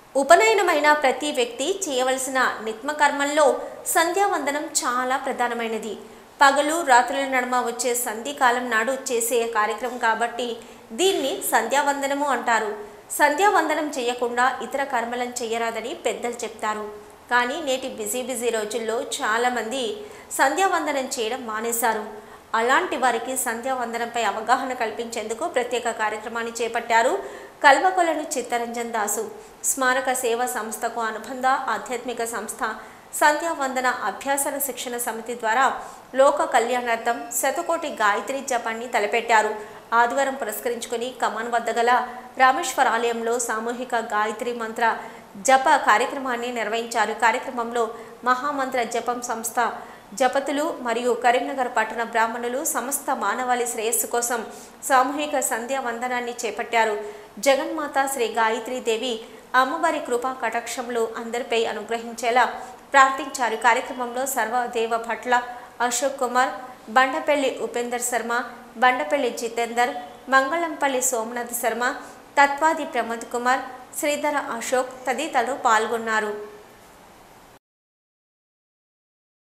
ఉపనయనమైన ప్రతి వ్యక్తి చేయవలసిన నిత్మకర్మల్లో సంధ్యావందనం చాలా ప్రధానమైనది పగలు రాత్రుల నడుమ వచ్చే సంధికాలం నాడు చేసే కార్యక్రమం కాబట్టి దీన్ని సంధ్యావందనము అంటారు సంధ్యావందనం చేయకుండా ఇతర కర్మలను చేయరాదని పెద్దలు చెప్తారు కానీ నేటి బిజీ బిజీ రోజుల్లో చాలామంది సంధ్యావందనం చేయడం మానేశారు అలాంటి వారికి సంధ్యావందనంపై అవగాహన కల్పించేందుకు ప్రత్యేక కార్యక్రమాన్ని చేపట్టారు కల్వకొలను చిత్తరంజన్ దాసు స్మారక సేవా సంస్థకు అనుబంధ ఆధ్యాత్మిక సంస్థ సంధ్యావందన అభ్యాసన శిక్షణ సమితి ద్వారా లోక కళ్యాణార్థం శతకోటి గాయత్రి జపాన్ని తలపెట్టారు ఆదివారం పురస్కరించుకుని కమాన్ వద్ద గల రామేశ్వర ఆలయంలో సామూహిక గాయత్రి మంత్ర జప కార్యక్రమాన్ని నిర్వహించారు ఈ కార్యక్రమంలో మహామంత్ర జపం సంస్థ జపతులు మరియు కరీంనగర్ పట్టణ బ్రాహ్మణులు సమస్త మానవాళి శ్రేయస్సు కోసం సామూహిక సంధ్యా వందనాన్ని చేపట్టారు జగన్మాత శ్రీ గాయత్రీదేవి అమ్మవారి కృపా కటాక్షములు అందరిపై అనుగ్రహించేలా ప్రార్థించారు ఈ కార్యక్రమంలో సర్వదేవ భట్ల అశోక్ కుమార్ బండపల్లి ఉపేందర్ శర్మ బండపల్లి జితేందర్ మంగళంపల్లి సోమనాథ్ శర్మ తత్వాది ప్రమోద్ కుమార్ శ్రీధర అశోక్ తదితరులు పాల్గొన్నారు